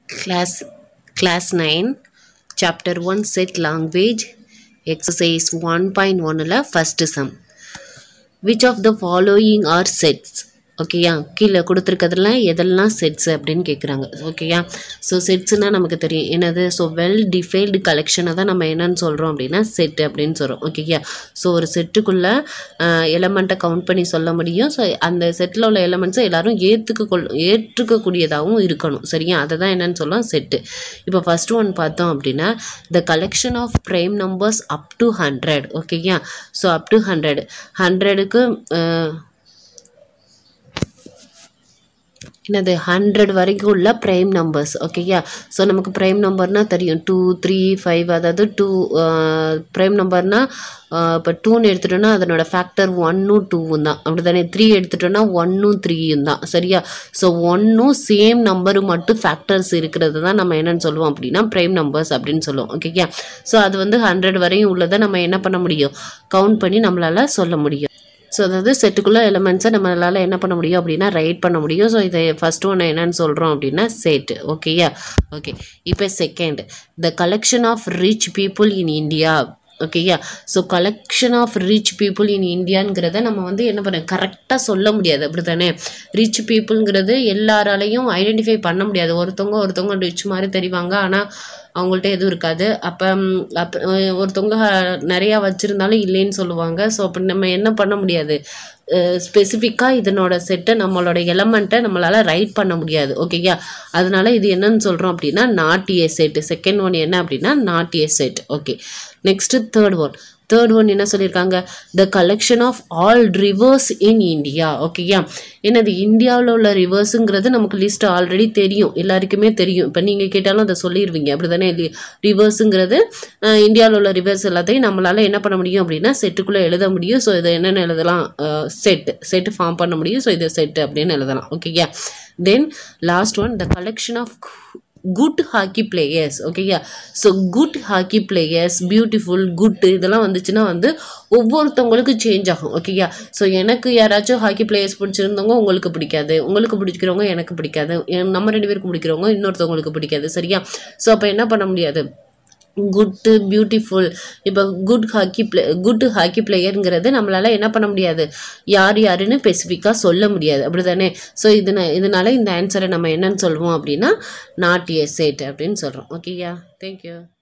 class class 9 chapter 1 set language exercise 1.1 ல first sum which of the following are sets ஓகேயா கீழே கொடுத்துருக்கிறதுல எதெல்லாம் sets அப்படின்னு கேட்குறாங்க ஓகேயா ஸோ செட்ஸ்னால் நமக்கு தெரியும் என்னது ஸோ வெல் டிஃபைல்டு கலெக்ஷனை தான் நம்ம என்னன்னு சொல்கிறோம் அப்படின்னா செட் அப்படின்னு சொல்கிறோம் ஓகேயா ஸோ ஒரு செட்டுக்குள்ளே எலமெண்ட்டை கவுண்ட் பண்ணி சொல்ல முடியும் ஸோ அந்த செட்டில் உள்ள எலமெண்ட்ஸை எல்லாரும் ஏற்றுக்க கொள் ஏற்றுக்கக்கூடியதாகவும் இருக்கணும் சரியா அதை தான் என்னன்னு சொல்லலாம் செட்டு இப்போ ஃபர்ஸ்ட் ஒன் பார்த்தோம் அப்படின்னா the collection of prime numbers up to hundred ஓகேயா ஸோ அப் டு ஹண்ட்ரட் ஹண்ட்ரடுக்கு என்னது ஹண்ட்ரட் வரைக்கும் உள்ள ப்ரைம் நம்பர்ஸ் ஓகேயா ஸோ நமக்கு ப்ரைம் நம்பர்னால் தெரியும் டூ த்ரீ ஃபைவ் அதாவது டூ ப்ரைம் நம்பர்னால் இப்போ டூன்னு எடுத்துட்டோன்னா அதனோட ஃபேக்டர் ஒன்னும் டூவும் தான் அப்படி தானே த்ரீ எடுத்துட்டோன்னா ஒன்னும் த்ரீயும் தான் சரியா ஸோ ஒன்னும் சேம் நம்பரு மட்டும் ஃபேக்டர்ஸ் இருக்கிறது தான் நம்ம என்னன்னு சொல்லுவோம் அப்படின்னா ப்ரைம் நம்பர்ஸ் அப்படின்னு சொல்லுவோம் ஓகேயா ஸோ அது வந்து ஹண்ட்ரட் வரையும் உள்ளதை நம்ம என்ன பண்ண முடியும் கவுண்ட் பண்ணி நம்மளால் சொல்ல முடியும் ஸோ அதாவது செட்டுக்குள்ளே எலமெண்ட்ஸை நம்மளால் என்ன பண்ண முடியும் அப்படின்னா ரைட் பண்ண முடியும் ஸோ இதை ஃபஸ்ட் ஒன்று என்னன்னு சொல்கிறோம் அப்படின்னா செட் ஓகேயா ஓகே இப்போ second the collection of rich people in India ஓகேயா so collection of rich people in இந்தியாங்கிறத நம்ம வந்து என்ன பண்ண கரெக்டாக சொல்ல முடியாது அப்படி தானே ரிச் பீப்புளுங்கிறது எல்லாராலையும் ஐடென்டிஃபை பண்ண முடியாது ஒருத்தவங்க ஒருத்தவங்க ரிச் மாதிரி தெரிவாங்க ஆனால் அவங்கள்ட்ட எதுவும் இருக்காது அப்போ அப்போ ஒருத்தவங்க நிறையா வச்சுருந்தாலும் இல்லைன்னு சொல்லுவாங்க ஸோ அப்போ நம்ம என்ன பண்ண முடியாது ஸ்பெசிஃபிக்காக இதனோட செட்டை நம்மளோட எலமெண்ட்டை நம்மளால் ரைட் பண்ண முடியாது ஓகேயா அதனால இது என்னன்னு சொல்கிறோம் அப்படின்னா நாட்டிய செட் செகண்ட் ஒன் என்ன அப்படின்னா நாட்டிய set okay next third one third one என்ன சொல்லியிருக்காங்க the collection of all rivers in India ஓகேயா என்னது இந்தியாவில் உள்ள ரிவர்ஸுங்கிறது நமக்கு லிஸ்ட் ஆல்ரெடி தெரியும் எல்லாருக்குமே தெரியும் இப்போ நீங்கள் கேட்டாலும் அதை சொல்லிடுவீங்க அப்படி தானே ரிவர்ஸுங்கிறது இந்தியாவில் உள்ள ரிவர்ஸ் எல்லாத்தையும் நம்மளால் என்ன பண்ண முடியும் அப்படின்னா செட்டுக்குள்ளே எழுத முடியும் ஸோ இதை என்னென்ன எழுதலாம் செட் செட்டு ஃபார்ம் பண்ண முடியும் ஸோ இதை செட்டு அப்படின்னு எழுதலாம் ஓகேயா then last one the collection of good hockey players ஓகேயா so good hockey players beautiful good இதெல்லாம் வந்துச்சுன்னா வந்து ஒவ்வொருத்தவங்களுக்கு சேஞ்ச் ஆகும் ஓகேயா ஸோ எனக்கு யாராச்சும் ஹாக்கி பிளேயர்ஸ் பிடிச்சிருந்தவங்க உங்களுக்கு பிடிக்காது உங்களுக்கு பிடிக்கிறவங்க எனக்கு பிடிக்காது நம்ம ரெண்டு பேருக்கு பிடிக்கிறவங்க இன்னொருத்தவங்களுக்கு பிடிக்காது சரியா ஸோ அப்போ என்ன பண்ண முடியாது குட்டு பியூட்டிஃபுல் இப்போ good hockey play good hockey பிளேயருங்கிறது நம்மளால் என்ன பண்ண முடியாது யார் யாருன்னு ஸ்பெசிஃபிக்காக சொல்ல முடியாது அப்படி தானே ஸோ இதன இதனால இந்த ஆன்சரை நம்ம என்னன்னு சொல்லுவோம் அப்படின்னா நாட் எ செட் அப்படின்னு சொல்கிறோம் ஓகேயா தேங்க்யூ